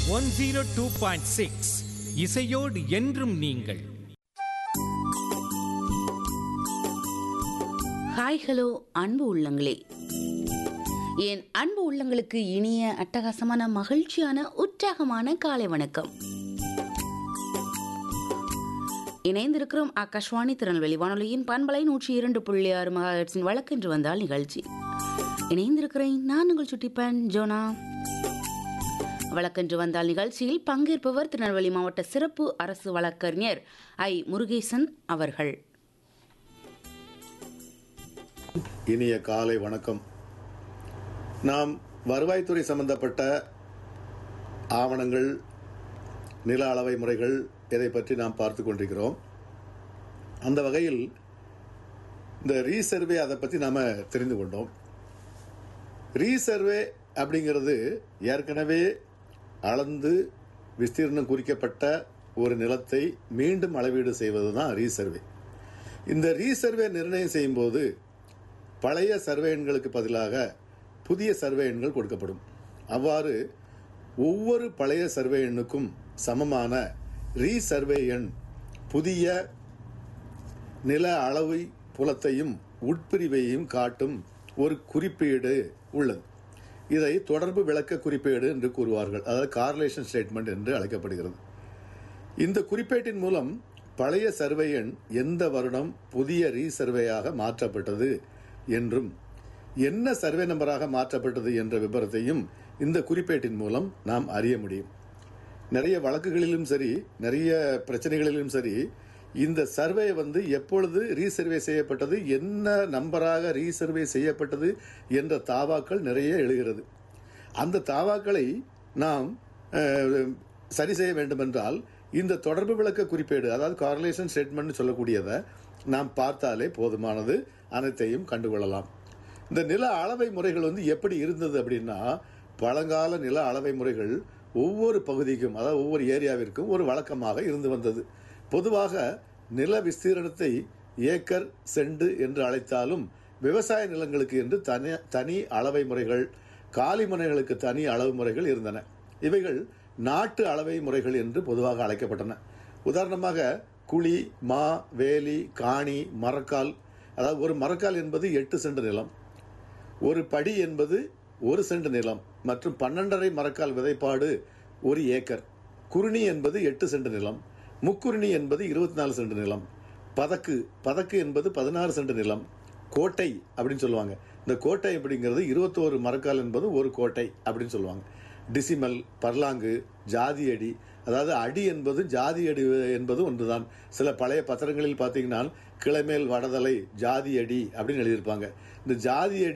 one zero two point six இசையோடு என்றும் நீங்கள் ஹாய் ஹலோ அன்பு உள்ளங்களே என் அன்பு உள்ளங்களுக்கு இனிய அட்டகாசமான மகிழ்ச்சியான உற்சாகமான காலை வணக்கம் இணைந்திருக்கிறோம் ஆகாஷ்வாணி திருநெல்வேலி வானொலியின் பண்பலை நூற்றி இரண்டு புள்ளி ஆறு மகாஹெட்ஸின் வழக்கென்று வந்தால் நிகழ்ச்சி இணைந்திருக்கிறேன் நான் உங்கள் சுட்டிப்பன் ஜோனா வழக்கென்று வந்தால் நிகழ்ச்சியில் பங்கேற்பவர் திருநெல்வேலி மாவட்ட சிறப்பு அரசு வழக்கறிஞர் ஐ முருகேசன் அவர்கள் இனிய காலை வணக்கம் நாம் வருவாய்த்துறை சம்பந்தப்பட்ட ஆவணங்கள் நில அளவை முறைகள் இதை பற்றி நாம் பார்த்து கொண்டிருக்கிறோம் அந்த வகையில் இந்த ரீசர்வே அதை பற்றி நாம் தெரிந்து கொண்டோம் ரீசர்வே அப்படிங்கிறது ஏற்கனவே அளந்து விஸ்தீர்ணம் குறிக்கப்பட்ட ஒரு நிலத்தை மீண்டும் அளவீடு செய்வது தான் ரீசர்வே இந்த ரீசர்வே நிர்ணயம் செய்யும்போது பழைய சர்வே எண்களுக்கு பதிலாக புதிய சர்வே எண்கள் கொடுக்கப்படும் அவ்வாறு ஒவ்வொரு பழைய சர்வே எண்ணுக்கும் சமமான ரீசர்வே எண் புதிய நில அளவை புலத்தையும் உட்பிரிவையும் காட்டும் ஒரு குறிப்பீடு உள்ளது இதை தொடர்பு விளக்க குறிப்பீடு என்று கூறுவார்கள் அதாவது கார்லேஷன் ஸ்டேட்மெண்ட் என்று அழைக்கப்படுகிறது இந்த குறிப்பேட்டின் மூலம் பழைய சர்வே எண் எந்த வருடம் புதிய ரீசர்வேயாக மாற்றப்பட்டது என்றும் என்ன சர்வே நம்பராக மாற்றப்பட்டது என்ற விபரத்தையும் இந்த குறிப்பேட்டின் மூலம் நாம் அறிய முடியும் நிறைய வழக்குகளிலும் சரி நிறைய பிரச்சனைகளிலும் சரி இந்த சர்வே வந்து எப்பொழுது ரீசர்வே செய்யப்பட்டது என்ன நம்பராக ரீசர்வே செய்யப்பட்டது என்ற தாவாக்கள் நிறைய எழுகிறது அந்த தாவாக்களை நாம் அஹ், சரி செய்ய வேண்டுமென்றால் இந்த தொடர்பு விளக்க குறிப்பேடு அதாவது கார்லேஷன் ஸ்டேட்மெண்ட் சொல்லக்கூடியதை நாம் பார்த்தாலே போதுமானது அனைத்தையும் கண்டுகொள்ளலாம் இந்த நில அளவை முறைகள் வந்து எப்படி இருந்தது அப்படின்னா பழங்கால நில அளவை முறைகள் ஒவ்வொரு பகுதிக்கும் அதாவது ஒவ்வொரு ஏரியாவிற்கும் ஒரு வழக்கமாக இருந்து வந்தது பொதுவாக நில விஸ்தீரணத்தை ஏக்கர் செண்டு என்று அழைத்தாலும் விவசாய நிலங்களுக்கு என்று தனி தனி அளவை முறைகள் காலி மனைகளுக்கு தனி அளவு முறைகள் இருந்தன இவைகள் நாட்டு அளவை முறைகள் என்று பொதுவாக அழைக்கப்பட்டன உதாரணமாக குழி மா வேலி காணி மரக்கால் அதாவது ஒரு மரக்கால் என்பது எட்டு சென்ட் நிலம் ஒரு படி என்பது ஒரு சென்ட் நிலம் மற்றும் பன்னெண்டரை மரக்கால் விதைப்பாடு ஒரு ஏக்கர் குருணி என்பது எட்டு சென்ட் நிலம் முக்குருணி என்பது இருபத்தி நாலு சென்ட் நிலம் பதக்கு பதக்கு என்பது பதினாறு சென்ட் நிலம் கோட்டை அப்படின்னு சொல்லுவாங்க இந்த கோட்டை அப்படிங்கிறது இருபத்தோரு மரக்கால் என்பது ஒரு கோட்டை அப்படின்னு சொல்லுவாங்க டிசிமல் பர்லாங்கு ஜாதி அடி அதாவது அடி என்பது ஜாதி அடி என்பது ஒன்றுதான் சில பழைய பத்திரங்களில் பார்த்தீங்கன்னா கிளைமேல் வடதலை ஜாதி அடி அப்படின்னு எழுதியிருப்பாங்க இந்த ஜாதி அடி